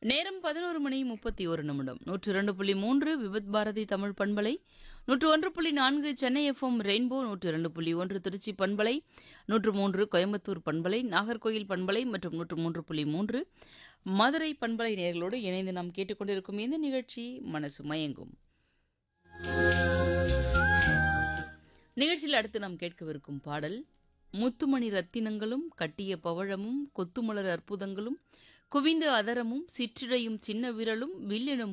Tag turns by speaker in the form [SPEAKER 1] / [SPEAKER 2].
[SPEAKER 1] நேரம் பதினோரு மணி முப்பத்தி ஒரு நிமிடம் நூற்று இரண்டு புள்ளி மூன்று விபத் பாரதி தமிழ் பண்பலை நூற்று ஒன்று புள்ளி நான்கு சென்னை எஃப்எம் ரெயின்போ நூற்று இரண்டு புள்ளி ஒன்று திருச்சி பண்பலை நூற்று மூன்று கோயம்புத்தூர் பண்பலை நாகர்கோயில் பண்பலை மற்றும் நூற்று மூன்று புள்ளி மூன்று மதுரை பண்பலை நேர்களோடு இணைந்து நாம் கேட்டுக்கொண்டிருக்கும் இந்த நிகழ்ச்சி மனசு மயங்கும் நிகழ்ச்சியில் அடுத்து நாம் கேட்கவிருக்கும் பாடல் முத்துமணி ரத்தினங்களும் கட்டிய பவழமும் கொத்துமலர் அற்புதங்களும் குவிந்த அதரமும் சிற்றிடையும் சின்ன விரலும் வில்லினும்